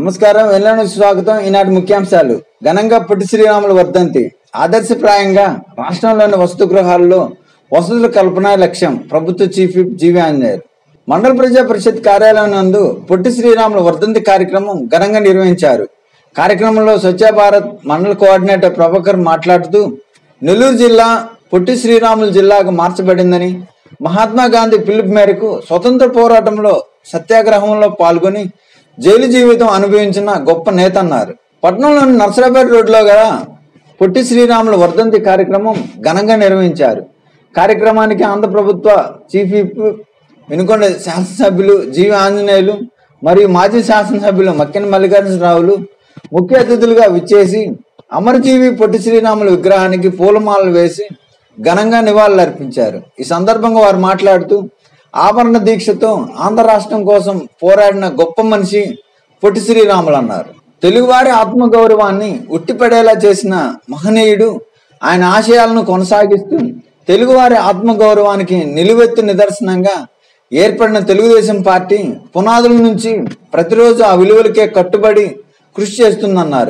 నమస్కారం వెళ్ళను స్వాగతం ఈనాటి ముఖ్యాంశాలు ఘనంగా పొట్టి శ్రీరాములు వర్ధంతి ఆదర్శప్రాయంగా రాష్ట్రంలోని వసతి గృహాల్లో వసతుల కల్పన లక్ష్యం ప్రభుత్వ చీఫ్ విప్ జీవి ఆంజనేయులు మండల ప్రజా పరిషత్ కార్యాలయం నందు పొట్టి శ్రీరాములు వర్ధంతి కార్యక్రమం ఘనంగా నిర్వహించారు కార్యక్రమంలో స్వచ్ఛ భారత్ మండల కోఆర్డినేటర్ ప్రభాకర్ మాట్లాడుతూ నెల్లూరు జిల్లా పొట్టి శ్రీరాములు జిల్లాగా మార్చబడిందని మహాత్మా గాంధీ పిలుపు మేరకు స్వతంత్ర పోరాటంలో సత్యాగ్రహంలో పాల్గొని జైలు జీవితం అనుభవించిన గొప్ప నేత అన్నారు పట్నంలోని నర్సరాపేట రోడ్లో గల పొట్టి శ్రీరాములు వర్ధంతి కార్యక్రమం ఘనంగా నిర్వహించారు కార్యక్రమానికి ఆంధ్ర ప్రభుత్వ చీఫ్ విప్ వినుకొండ శాసనసభ్యులు జీవి ఆంజనేయులు మరియు మాజీ శాసనసభ్యులు మక్కెన మల్లికార్జునరావులు ముఖ్య అతిథులుగా విచ్చేసి అమరజీవి పొట్టి శ్రీరాములు విగ్రహానికి పూలమాలలు వేసి ఘనంగా నివాళులర్పించారు ఈ సందర్భంగా వారు మాట్లాడుతూ ఆభరణ దీక్షతో ఆంధ్ర రాష్ట్రం కోసం పోరాడిన గొప్ప మనిషి పొట్టి శ్రీరాములు అన్నారు తెలుగువారి ఆత్మగౌరవాన్ని ఉట్టిపడేలా చేసిన మహనీయుడు ఆయన ఆశయాలను కొనసాగిస్తూ తెలుగువారి ఆత్మగౌరవానికి నిలువెత్తు నిదర్శనంగా ఏర్పడిన తెలుగుదేశం పార్టీ పునాదుల నుంచి ప్రతిరోజు ఆ విలువలకే కట్టుబడి కృషి చేస్తుందన్నారు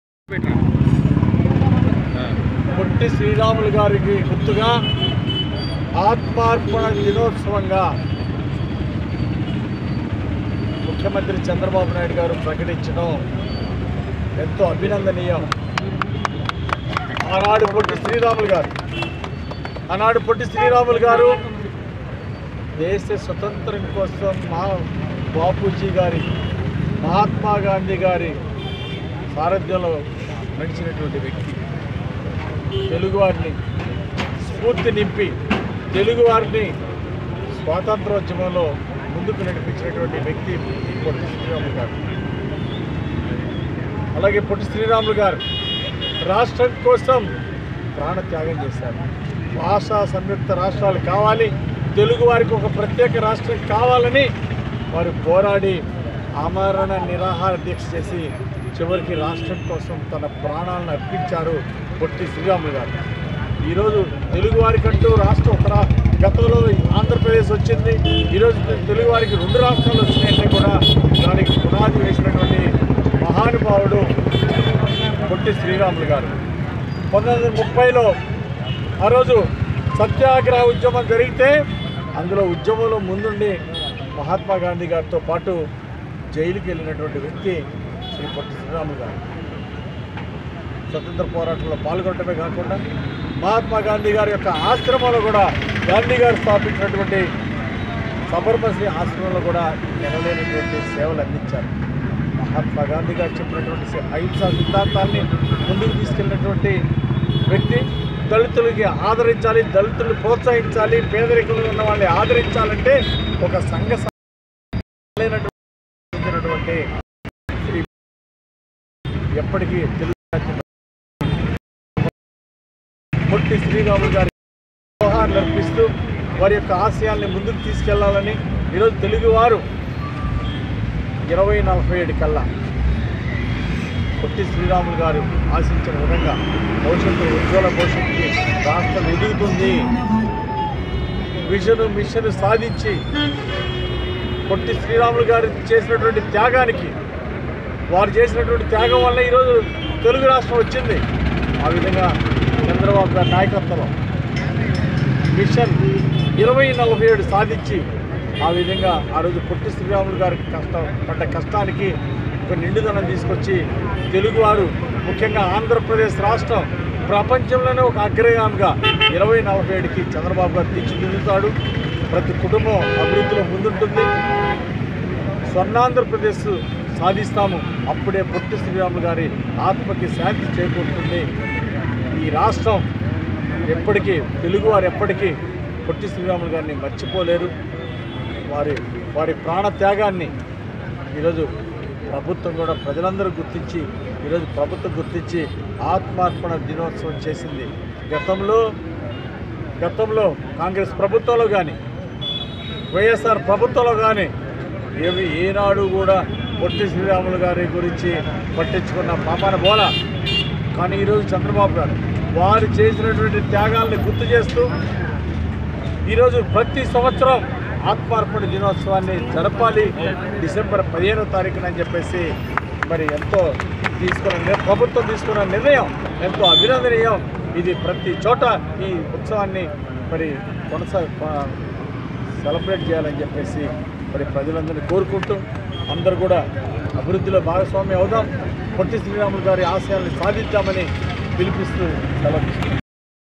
పొట్టి శ్రీరాములు గారికి గుర్తుగా ఆత్మార్పణ దినోత్సవంగా ముఖ్యమంత్రి చంద్రబాబు నాయుడు గారు ప్రకటించడం ఎంతో అభినందనీయం ఆనాడు పొట్టి శ్రీరాములు గారు ఆనాడు పొట్టి శ్రీరాములు గారు దేశ స్వతంత్రం కోసం మా బాపూజీ గారి మహాత్మా గాంధీ గారి సారథ్యంలో నడిచినటువంటి వ్యక్తి తెలుగువారిని స్ఫూర్తి నింపి తెలుగువారిని స్వాతంత్రోద్యమంలో ముందుకు నడిపించినటువంటి వ్యక్తి పొట్టి శ్రీరాములు గారు అలాగే పొట్టి శ్రీరాములు గారు రాష్ట్రం కోసం ప్రాణత్యాగం చేశారు భాషా సంయుక్త రాష్ట్రాలు కావాలి తెలుగు వారికి ఒక ప్రత్యేక రాష్ట్రం కావాలని వారు పోరాడి ఆమరణ నిరాహార దీక్ష చేసి చివరికి రాష్ట్రం కోసం తన ప్రాణాలను అర్పించారు పొట్టి శ్రీరాములు గారు ఈరోజు తెలుగు వారికంటూ రాష్ట్రం ఒక రా- గతంలో ఆంధ్రప్రదేశ్ వచ్చింది ఈరోజు తెలుగు వారికి రెండు రాష్ట్రాలు వచ్చినాయంటే కూడా దానికి పునాది వేసినటువంటి మహానుభావుడు పొట్టి శ్రీరాములు గారు పంతొమ్మిది వందల ముప్పైలో ఆ రోజు సత్యాగ్రహ ఉద్యమం జరిగితే అందులో ఉద్యమంలో ముందుండి మహాత్మా గాంధీ గారితో పాటు జైలుకి వెళ్ళినటువంటి వ్యక్తి శ్రీ పొట్టి శ్రీరాములు గారు స్వతంత్ర పోరాటంలో పాల్గొనడమే కాకుండా మహాత్మా గాంధీ గారి యొక్క ఆశ్రమంలో కూడా గాంధీ గారు స్థాపించినటువంటి సబర్మతి ఆశ్రమంలో కూడా ఎనలేనటువంటి సేవలు అందించారు మహాత్మా గాంధీ గారు చెప్పినటువంటి సే- అహింసా సిద్ధాంతాన్ని ముందుకు తీసుకెళ్ళినటువంటి వ్యక్తి దళితులకి ఆదరించాలి దళితులను ప్రోత్సహించాలి పేదరికంలో ఉన్న వాళ్ళని ఆదరించాలంటే ఒక సంఘ స- లేనటువంటి శ్రీ ఎప్పటికీ తెలుగు రాజ్యం పొట్టి శ్రీరాములు గారి జోహార్లు అర్పిస్తూ వారి యొక్క ఆశయాల్ని ముందుకు తీసుకెళ్లాలని ఈరోజు తెలుగువారు ఇరవై నలభై ఏడు కల్లా పొట్టి శ్రీరాములు గారు ఆశించిన విధంగా భవిష్యత్తు ఉజ్వల భవిష్యత్తుకి రాష్ట్రం ఎదుగుతుంది విజన్ మిషన్ సాధించి పొట్టి శ్రీరాములు గారు చేసినటువంటి త్యాగానికి వారు చేసినటువంటి త్యాగం వల్ల ఈరోజు తెలుగు రాష్ట్రం వచ్చింది ఆ విధంగా చంద్రబాబు గారి నాయకత్వంలో మిషన్ ఇరవై నలభై ఏడు సాధించి ఆ విధంగా ఆ రోజు పొట్టి శ్రీరాములు గారికి కష్టం పడ్డ కష్టానికి ఒక నిండుదనం తీసుకొచ్చి తెలుగువారు ముఖ్యంగా ఆంధ్రప్రదేశ్ రాష్ట్రం ప్రపంచంలోనే ఒక అగ్రగామిగా ఇరవై నలభై ఏడుకి చంద్రబాబు గారు తీర్చిదిద్దుతాడు ప్రతి కుటుంబం అభివృద్ధిలో ముందుంటుంది స్వర్ణాంధ్రప్రదేశ్ సాధిస్తాము అప్పుడే పొట్టి శ్రీరాములు గారి ఆత్మకి శాంతి చేకూరుతుంది ఈ రాష్ట్రం ఎప్పటికీ తెలుగువారు ఎప్పటికీ పొట్టి శ్రీరాములు గారిని మర్చిపోలేరు వారి వారి ప్రాణ త్యాగాన్ని ఈరోజు ప్రభుత్వం కూడా ప్రజలందరూ గుర్తించి ఈరోజు ప్రభుత్వం గుర్తించి ఆత్మార్పణ దినోత్సవం చేసింది గతంలో గతంలో కాంగ్రెస్ ప్రభుత్వంలో కానీ వైఎస్ఆర్ ప్రభుత్వంలో కానీ ఏమి ఏనాడు కూడా పొట్టి శ్రీరాములు గారి గురించి పట్టించుకున్న పాపాన బోల కానీ ఈరోజు చంద్రబాబు గారు వారు చేసినటువంటి త్యాగాల్ని గుర్తు చేస్తూ ఈరోజు ప్రతి సంవత్సరం ఆత్మార్పణ దినోత్సవాన్ని జరపాలి డిసెంబర్ పదిహేనో తారీఖున అని చెప్పేసి మరి ఎంతో తీసుకున్న నిర్- ప్రభుత్వం తీసుకున్న నిర్ణయం ఎంతో అభినందనీయం ఇది ప్రతి చోట ఈ ఉత్సవాన్ని మరి కొనసా కొ- సెలబ్రేట్ చేయాలని చెప్పేసి మరి ప్రజలందరినీ కోరుకుంటూ అందరూ కూడా అభివృద్ధిలో భాగస్వామి అవుదాం పొట్టి శ్రీరాములు గారి ఆశయాల్ని సాధిద్దామని పిలిపిస్తూ సెలవు తీసుకుంటున్నాను.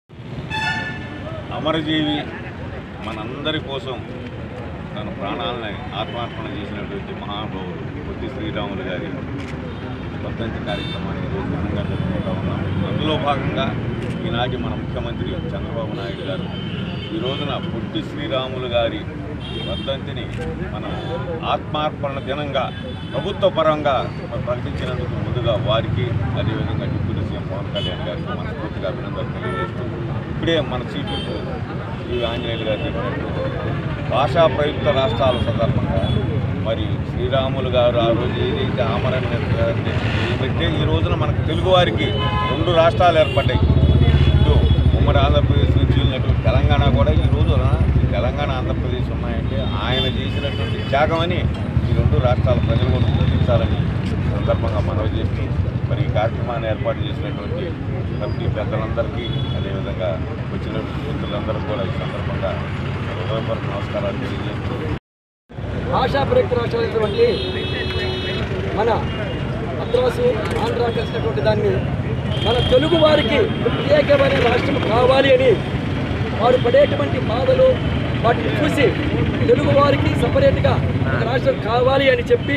అమరజీవి మనందరి కోసం తన ప్రాణాలని ఆత్మార్పణ చేసినటువంటి మహానుభావుడు పొట్టి శ్రీరాములు గారి వర్ధంతి కార్యక్రమాన్ని ఈరోజు ఘనంగా జరుపుకుంటా ఉన్నాం అందులో భాగంగా ఈనాటి మన ముఖ్యమంత్రి చంద్రబాబు నాయుడు గారు ఈ రోజున పొట్టి శ్రీరాములు గారి వర్ధంతిని మనం ఆత్మార్పణ దినంగా ప్రభుత్వ పరంగా ప్రకటించినందుకు ముందుగా వారికి అదేవిధంగా డిప్యూటీ సీఎం పవన్ కళ్యాణ్ గారికి మనస్ఫూర్తిగా అభినందనలు తెలియజేస్తూ ఇప్పుడే మన చీఫ్ శ్రీ ఆంజనేయులు గారు చెప్పినట్టు భాషా ప్రయుక్త రాష్ట్రాల సందర్భంగా మరి శ్రీరాములు గారు ఆ రోజు ఏదైతే ఆమరణ ఏదైతే ఈ రోజున మనకు తెలుగువారికి రెండు రాష్ట్రాలు ఏర్పడ్డాయి ఇటు ఉమ్మడి ఆంధ్రప్రదేశ్ నుంచి వెళ్ళినటువంటి తెలంగాణ కూడా ఈ రోజున ఈ తెలంగాణ ఆంధ్రప్రదేశ్ ఉన్నాయంటే ఆయన చేసినటువంటి త్యాగమని ఈ రెండు రాష్ట్రాల ప్రజలు కూడా గుర్తించాలని ఈ సందర్భంగా మనవి చేస్తూ మరి ఈ కార్యక్రమాన్ని ఏర్పాటు చేసినటువంటి కమిటీ పెద్దలందరికీ అదేవిధంగా వచ్చిన మిత్రులందరికీ కూడా ఈ సందర్భంగా హృదయపూర్వక నమస్కారాలు తెలియజేస్తూ భాషా ప్రయుక్త రాష్ట్రాలైనటువంటి మన మద్రాసు ఆంధ్ర కలిసినటువంటి దాన్ని మన తెలుగు వారికి ప్రత్యేకమైన రాష్ట్రం కావాలి అని వారు పడేటువంటి బాధలు వాటిని చూసి తెలుగు వారికి సపరేట్గా ఒక రాష్ట్రం కావాలి అని చెప్పి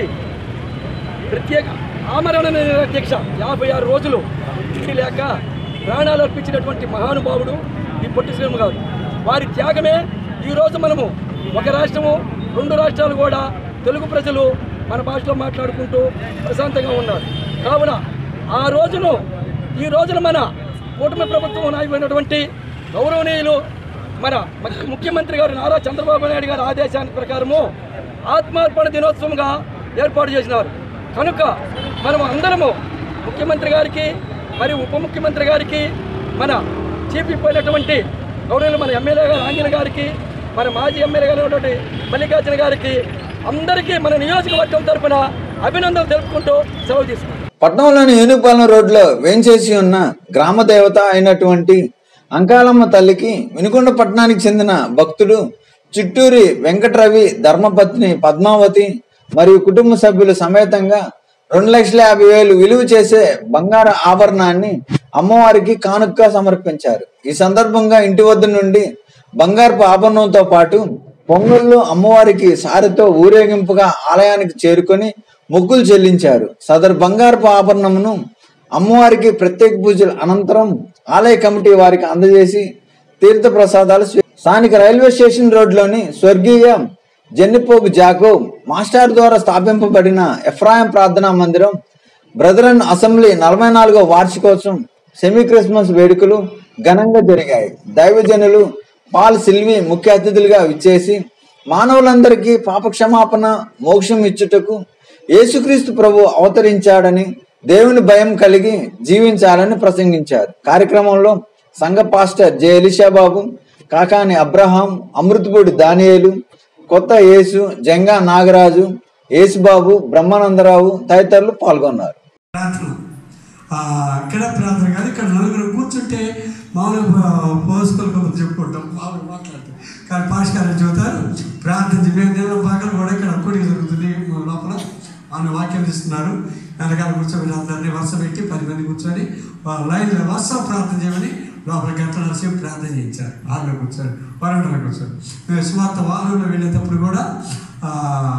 ప్రత్యేక ఆమరణ నిరాధ్యక్ష యాభై ఆరు రోజులు తిండి లేక ప్రాణాలు అర్పించినటువంటి మహానుభావుడు ఈ పొట్టి శ్రీరాము గారు వారి త్యాగమే ఈరోజు మనము ఒక రాష్ట్రము రెండు రాష్ట్రాలు కూడా తెలుగు ప్రజలు మన భాషలో మాట్లాడుకుంటూ ప్రశాంతంగా ఉన్నారు కావున ఆ రోజును ఈ రోజున మన కూటమి ప్రభుత్వం నాయకుడైనటువంటి గౌరవనీయులు మన ముఖ్య- ముఖ్యమంత్రి గారు నారా చంద్రబాబు నాయుడు గారి ఆదేశాల ప్రకారము ఆత్మార్పణ దినోత్సవంగా ఏర్పాటు చేసినారు కనుక మనం అందరము ముఖ్యమంత్రి గారికి మరియు ఉప ముఖ్యమంత్రి గారికి మన చీఫ్ విప్ అయినటువంటి గౌరవులు మన ఎమ్మెల్యే గారు ఆంజనేయ గారికి మన మాజీ ఎమ్మెల్యే గారు అయినటువంటి మల్లికార్జున గారికి అందరికీ మన నియోజకవర్గం తరపున అభినందనలు తెలుపుకుంటూ సెలవు తీసుకుంటాం పట్నంలోని ఏనుగుపాలెం రోడ్లో వేంచేసి ఉన్న గ్రామ దేవత అయినటువంటి అంకాలమ్మ తల్లికి వినుకొండ పట్టణానికి చెందిన భక్తుడు చిట్టూరి వెంకటరవి ధర్మపత్ని పద్మావతి మరియు కుటుంబ సభ్యులు సమేతంగా రెండు లక్షల యాభై వేలు విలువ చేసే బంగారు ఆభరణాన్ని అమ్మవారికి కానుకగా సమర్పించారు ఈ సందర్భంగా ఇంటి వద్ద నుండి బంగారపు ఆభరణంతో పాటు పొంగళ్ళు అమ్మవారికి సారెతో ఊరేగింపుగా ఆలయానికి చేరుకొని మొక్కులు చెల్లించారు సదరు బంగారపు ఆభరణమును అమ్మవారికి ప్రత్యేక పూజల అనంతరం ఆలయ కమిటీ వారికి అందజేసి తీర్థ ప్రసాదాలు స్వీ- స్థానిక రైల్వే స్టేషన్ రోడ్లోని స్వర్గీయ జన్నిపోగు జాకో మాస్టర్ ద్వారా స్థాపింపబడిన ఎఫ్రాయం ప్రార్థనా మందిరం బ్రదరన్ అసెంబ్లీ నలభై నాలుగో వార్షికోత్సవం సెమీ క్రిస్మస్ వేడుకలు ఘనంగా జరిగాయి దైవజనులు పాల్ సిల్వి ముఖ్య అతిథులుగా విచ్చేసి మానవులందరికీ పాపక్షమాపణ మోక్షం ఇచ్చుటకు యేసుక్రీస్తు ప్రభు అవతరించాడని దేవుని భయం కలిగి జీవించాలని ప్రసంగించారు కార్యక్రమంలో సంఘ pastor J Elishababu Kakani Abraham Amruthapudi Daniyelu కొత్త యేసు జంగా నాగరాజు యేసుబాబు బ్రహ్మానందరావు తదితరులు పాల్గొన్నారు ప్రార్థన ఆ, ఇక్కడ ప్రార్థన కాదు ఇక్కడ నలుగురు కూర్చుంటే మామూలుగా పోసుకోలు కొంత చెప్పుకుంటాం మామూలుగా మాట్లాడతాం కానీ పాష్కారం చెబుతారు ప్రార్థన చెప్పి మేము దేవుని భాగాలు కూడా ఇక్కడ కూడిక జరుగుతుంది మా లోపల ఆమె వాక్యం ఇస్తున్నారు వెనకాల కూర్చోబెట్టి అందరినీ వరుస పెట్టి పది మంది కూర్చొని వాళ్ళ లైన్లో వరుస ప్రార్థన చేయమని లోపల గంటల సేపు ప్రార్థన చేయించారు హాల్లో కూర్చొని వరండాలో కూర్చొని మేము స్వార్థ వాహనంలో వెళ్ళేటప్పుడు కూడా ఆ,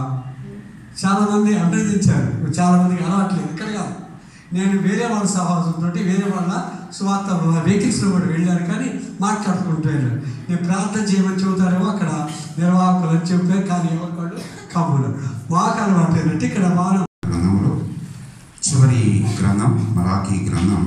చాలా మంది అభ్యర్థించారు చాలా మందికి అలవాట్లేదు ఇక్కడ కాదు నేను వేరే వాళ్ళ సహవాసంతో వేరే వాళ్ళ స్వార్థ వెహికల్స్లో కూడా వెళ్ళాను కానీ మాట్లాడుకుంటూ వెళ్ళాను నేను ప్రార్థన చేయమని చెబుతారేమో అక్కడ నిర్వాహకులు అని చెప్పారు కానీ ఎవరు వాళ్ళు కమ్ములు మాకు అలవాటు ఏంటంటే ఇక్కడ మానవ గ్రంథంలో చివరి గ్రంథం మలాఖీ గ్రంథం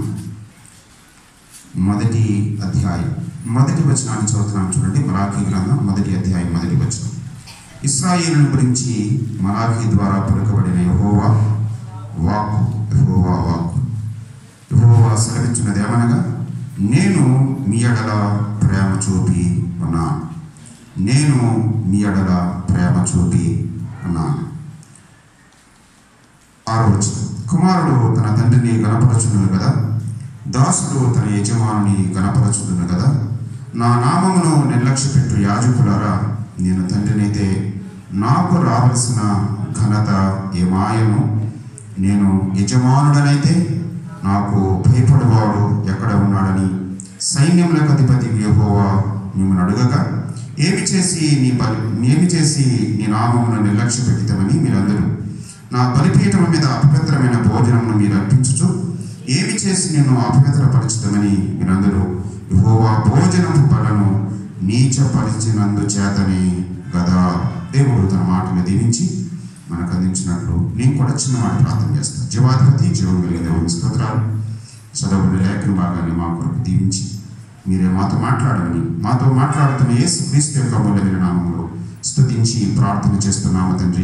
మొదటి అధ్యాయం మొదటి వచనాన్ని చదువుతున్నాను చూడండి మలాఖీ గ్రంథం మొదటి అధ్యాయం మొదటి వచనం ఇస్రాయేలుల గురించి మలాఖీ ద్వారా పలుకబడిన యహోవా వాక్కు యహోవా వాక్కు యహోవా సెలవించినది ఏమనగా నేను మీ ఎడల ప్రేమ చూపి ఉన్నాను నేను మీ ఎడల ప్రేమ చూపి ఉన్నాను ఆరో వచనం కుమారుడు తన తండ్రిని గణపరచును కదా దాసుడు తన యజమానుని గణపరచుదును కదా నా నామమును నిర్లక్ష్య పెట్టు యాజకులారా నేను తండ్రినైతే నాకు రావలసిన ఘనత ఏమాయను నేను యజమానుడనైతే నాకు భయపడువాడు ఎక్కడ ఉన్నాడని సైన్యములకు అధిపతి యెహోవా మిమ్మల్ని అడుగగా ఏమి చేసి నీ బలి ఏమి చేసి నీ నామమును నిర్లక్ష్య పెట్టితమని మీరందరూ నా బలిపీఠం మీద అపవిత్రమైన భోజనమును మీరు అర్పించుచు ఏమి చేసి నేను అపవిత్రపరచుతామని మీరందరూ యెహోవా భోజనపు బలను నీచపరిచినందు చేతనే గదా దేవుడు తన మాటలు దీవించి మనకు అందించినట్లు నేను కూడా చిన్న మాట ప్రార్థన చేస్తాను జీవాధిపతి జీవం కలిగిన దేవుని స్తోత్రాలు చదవబడిన లేఖన భాగాన్ని మా కొరకు దీవించి మీరే మాతో మాట్లాడమని మాతో మాట్లాడుతున్న యేసు క్రీస్తు యొక్క మూలమైన నామంలో స్తుతించి ప్రార్థన చేస్తున్నాము తండ్రి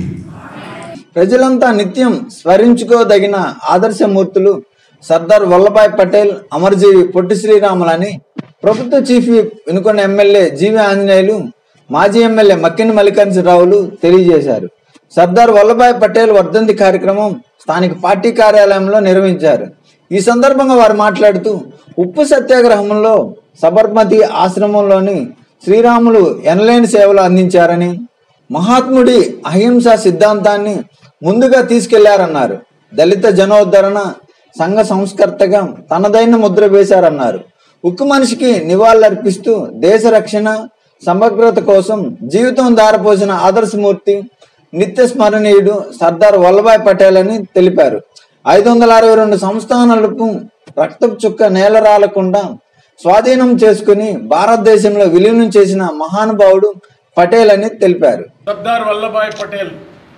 ప్రజలంతా నిత్యం స్మరించుకోదగిన ఆదర్శమూర్తులు సర్దార్ వల్లభాయ్ పటేల్ అమరజీవి పొట్టి శ్రీరాములని ప్రభుత్వ chief whip Vinukonda MLA GV Anjaneyulu మాజీ ఎమ్మెల్యే మక్కిన మల్లికార్జునరావులు తెలియజేశారు సర్దార్ వల్లభాయ్ పటేల్ వర్ధంతి కార్యక్రమం స్థానిక పార్టీ కార్యాలయంలో నిర్వహించారు ఈ సందర్భంగా వారు మాట్లాడుతూ ఉప్పు సత్యాగ్రహంలో సబర్మతి ఆశ్రమంలోని శ్రీరాములు ఎనలేని సేవలు అందించారని మహాత్ముడి అహింస సిద్ధాంతాన్ని ముందుగా తీసుకెళ్లారన్నారు దళిత జనోద్ధరణ సంఘ సంస్కర్తగా తనదైన ముద్ర వేశారన్నారు ఉక్కు మనిషికి నివాళులర్పిస్తూ దేశ రక్షణ సమగ్రత కోసం జీవితం దారపోసిన ఆదర్శమూర్తి నిత్య స్మరణీయుడు సర్దార్ వల్లభాయ్ పటేల్ అని తెలిపారు ఐదు వందల అరవై రెండు సంస్థానాలకు రక్తపు చుక్క నేల రాలకుండా స్వాధీనం చేసుకుని భారతదేశంలో విలీనం చేసిన మహానుభావుడు పటేల్ అని తెలిపారు సర్దార్ వల్లభాయ్ పటేల్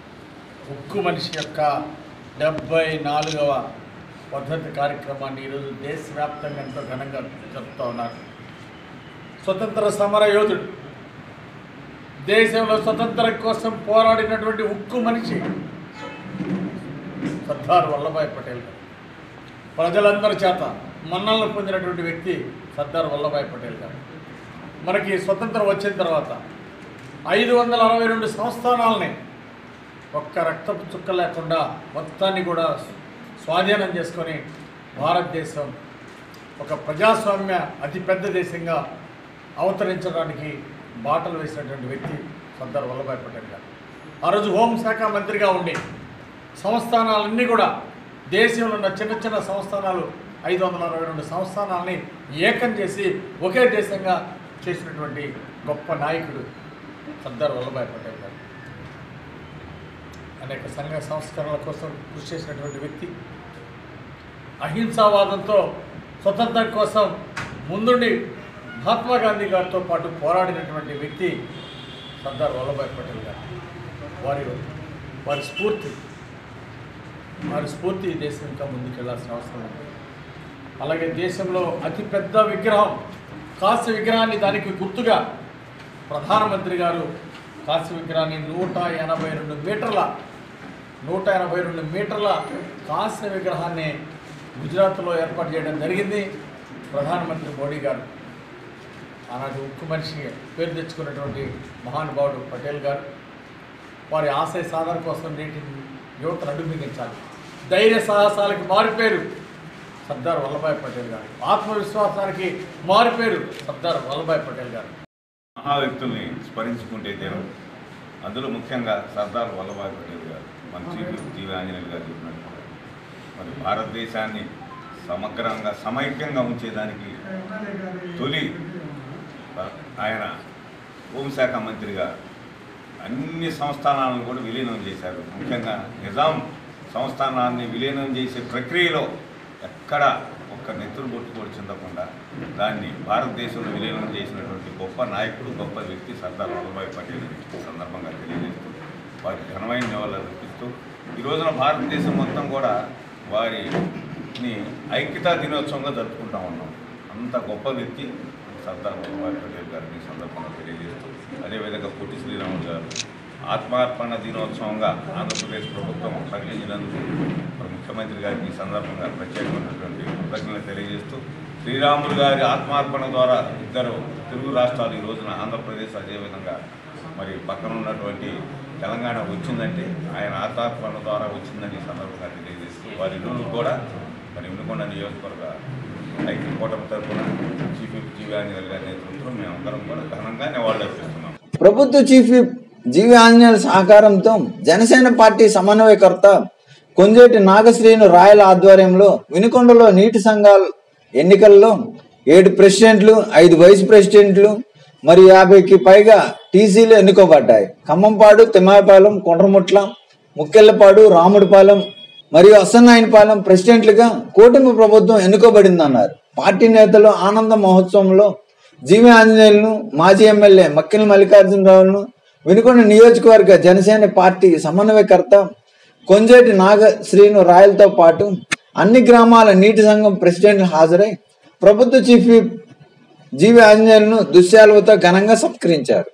ఉక్కు మనిషి యొక్క డెబ్బై నాలుగవ వర్ధంతి కార్యక్రమాన్ని ఈరోజు దేశవ్యాప్తంగా ఎంతో ఘనంగా జరుపుతూ ఉన్నారు స్వతంత్ర సమర యోధుడు దేశంలో స్వతంత్రం కోసం పోరాడినటువంటి ఉక్కు మనిషి సర్దార్ వల్లభాయ్ పటేల్ గారు ప్రజలందరి చేత మన్నలను పొందినటువంటి వ్యక్తి సర్దార్ వల్లభాయ్ పటేల్ గారు మనకి స్వతంత్రం వచ్చిన తర్వాత ఐదు వందల అరవై రెండు సంస్థానాలని ఒక్క రక్తపు చుక్క లేకుండా మొత్తాన్ని కూడా స్వాధీనం చేసుకొని భారతదేశం ఒక ప్రజాస్వామ్య అతిపెద్ద దేశంగా అవతరించడానికి బాటలు వేసినటువంటి వ్యక్తి సర్దార్ వల్లభాయ్ పటేల్ గారు ఆ రోజు హోంశాఖ మంత్రిగా ఉండి సంస్థానాలన్నీ కూడా దేశంలో ఉన్న చిన్న చిన్న సంస్థానాలు ఐదు వందల అరవై రెండు సంస్థానాలని ఏకం చేసి ఒకే దేశంగా చేసినటువంటి గొప్ప నాయకుడు సర్దార్ వల్లభాయ్ పటేల్ గారు అనేక సంఘ సంస్కరణల కోసం కృషి చేసినటువంటి వ్యక్తి అహింసావాదంతో స్వతంత్రం కోసం ముందుండి మహాత్మా గాంధీ గారితో పాటు పోరాడినటువంటి వ్యక్తి సర్దార్ వల్లభాయ్ పటేల్ గారు వారి వారి స్ఫూర్తి వారి స్ఫూర్తి ఈ దేశం ఇంకా ముందుకెళ్లాల్సిన అవసరం ఉంది అలాగే దేశంలో అతిపెద్ద విగ్రహం కాంస్య విగ్రహాన్ని దానికి గుర్తుగా ప్రధానమంత్రి గారు కాంస్య విగ్రహాన్ని నూట ఎనభై రెండు మీటర్ల నూట ఎనభై రెండు మీటర్ల కాంస్య విగ్రహాన్ని గుజరాత్లో ఏర్పాటు చేయడం జరిగింది ప్రధానమంత్రి మోడీ గారు ఆనాటి ఉక్కు మనిషి పేరు తెచ్చుకున్నటువంటి మహానుభావుడు పటేల్ గారు వారి ఆశయ సాధన కోసం నేటి యువతను అడుగుమిగించాలి ధైర్య సాహసాలకి మారిపేరు సర్దార్ వల్లభాయ్ పటేల్ గారు ఆత్మవిశ్వాసానికి మారిపేరు సర్దార్ వల్లభాయ్ పటేల్ గారు మహా వ్యక్తుల్ని స్మరించుకుంటే తీరం అందులో ముఖ్యంగా సర్దార్ వల్లభాయ్ పటేల్ గారు మన చీఫ్ జీవి ఆంజనేయులు గారు చెప్పినట్టు మరి భారతదేశాన్ని సమగ్రంగా సమైక్యంగా ఉంచేదానికి తొలి ఆ- ఆయన హోంశాఖ మంత్రిగా అన్ని సంస్థానాలను కూడా విలీనం చేశారు ముఖ్యంగా నిజాం సంస్థానాన్ని విలీనం చేసే ప్రక్రియలో ఎక్కడ ఒక్క నెత్తురు బొట్టు కూడా చెందకుండా దాన్ని భారతదేశంలో విలీనం చేసినటువంటి గొప్ప నాయకుడు గొప్ప వ్యక్తి సర్దార్ వల్లభాయ్ పటేల్ అని ఈ సందర్భంగా తెలియజేస్తూ వారికి ఘనమైన నివాళులు అర్పిస్తూ ఈ రోజున భారతదేశం మొత్తం కూడా వారిని ఐక్యతా దినోత్సవంగా జరుపుకుంటా ఉన్నాం అంత గొప్ప వ్యక్తి సర్దార్ వల్లభాయ్ పటేల్ గారిని ఈ సందర్భంగా తెలియజేస్తూ అదేవిధంగా పొట్టి శ్రీరాములు గారు ఆత్మార్పణ దినోత్సవంగా ఆంధ్రప్రదేశ్ ప్రభుత్వం ప్రకటించినందుకు మరి ముఖ్యమంత్రి గారికి ఈ సందర్భంగా ప్రత్యేకమైనటువంటి కృతజ్ఞతలు తెలియజేస్తూ శ్రీరాములు గారి ఆత్మార్పణ ద్వారా ఇద్దరు తెలుగు రాష్ట్రాలు ఈ రోజున ఆంధ్రప్రదేశ్ అదేవిధంగా మరి పక్కన ఉన్నటువంటి తెలంగాణ వచ్చిందంటే ఆయన ఆత్మార్పణ ద్వారా వచ్చిందని ఈ సందర్భంగా తెలియజేస్తూ వారి ఇరువురు కూడా మరి వినుకొండ నియోజకవర్గ ఐక్య కూటమి తరఫున చీఫ్ విప్ జీవి ఆంజనేయులు గారి నేతృత్వంలో మేమందరం కూడా ఘనంగా నివాళులు అర్పిస్తున్నాం ప్రభుత్వ చీఫ్ విప్ జీవి ఆంజనేయుల సహకారంతో జనసేన పార్టీ సమన్వయకర్త కొంజేటి నాగశ్రీను రాయల ఆధ్వర్యంలో వినుకొండలో నీటి సంఘాల ఎన్నికల్లో ఏడు ప్రెసిడెంట్లు ఐదు వైస్ ప్రెసిడెంట్లు మరియు యాభైకి పైగా టీసీలు ఎన్నుకోబడ్డాయి ఖమ్మంపాడు తిమ్మాయిపాలెం కొండ్రముట్ల ముక్కెళ్లపాడు రాముడిపాలెం మరియు అసన్నాయనపాలెం ప్రెసిడెంట్లుగా కూటమి ప్రభుత్వం ఎన్నుకోబడిందన్నారు పార్టీ నేతలు ఆనంద మహోత్సవంలో జీవి ఆంజనేయులను మాజీ ఎమ్మెల్యే మక్కిన మల్లికార్జునరావును వినుకొండ నియోజకవర్గ జనసేన పార్టీ సమన్వయకర్త కొంజేటి నాగ శ్రీను రాయలతో పాటు అన్ని గ్రామాల నీటి సంఘం ప్రెసిడెంట్లు హాజరై ప్రభుత్వ చీఫ్ విప్ జీవి ఆంజనేయులను దుశ్శాలువతో ఘనంగా సత్కరించారు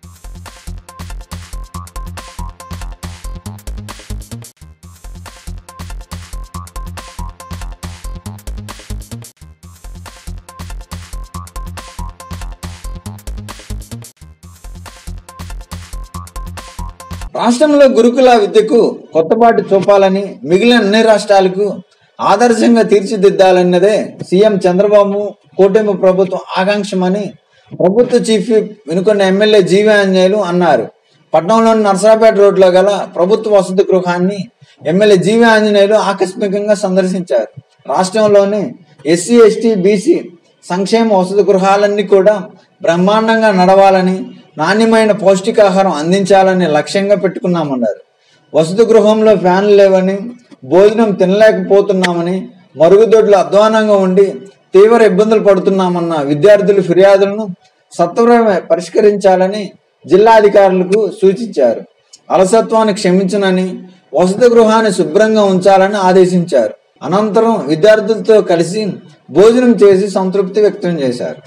రాష్ట్రంలో గురుకుల విద్యకు కొత్తపాటు చూపాలని మిగిలిన అన్ని రాష్ట్రాలకు ఆదర్శంగా తీర్చిదిద్దాలన్నదే సీఎం చంద్రబాబు కూటమి ప్రభుత్వం ఆకాంక్షమని ప్రభుత్వ chief whip Vinukonda MLA GV Anjaneyulu అన్నారు పట్నంలోని నర్సరాపేట రోడ్లో గల ప్రభుత్వ వసతి గృహాన్ని ఎమ్మెల్యే జీవి ఆంజనేయులు ఆకస్మికంగా సందర్శించారు రాష్ట్రంలోని ఎస్సీ ఎస్టీ బీసీ సంక్షేమ వసతి గృహాలన్నీ కూడా బ్రహ్మాండంగా నడవాలని నాణ్యమైన పౌష్టికాహారం అందించాలని లక్ష్యంగా పెట్టుకున్నామన్నారు వసతి గృహంలో ఫ్యాన్లు లేవని భోజనం తినలేకపోతున్నామని మరుగుదొడ్లు అధ్వానంగా ఉండి తీవ్ర ఇబ్బందులు పడుతున్నామన్న విద్యార్థుల ఫిర్యాదులను సత్వరమే పరిష్కరించాలని జిల్లా అధికారులకు సూచించారు అలసత్వాన్ని క్షమించనని వసతి గృహాన్ని శుభ్రంగా ఉంచాలని ఆదేశించారు అనంతరం విద్యార్థులతో కలిసి భోజనం చేసి సంతృప్తి వ్యక్తం చేశారు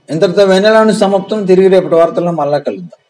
ఇంతటితో వెన్నెలను సమాప్తం తిరిగి రేపటి వార్తల్లో మళ్ళా కలుద్దాం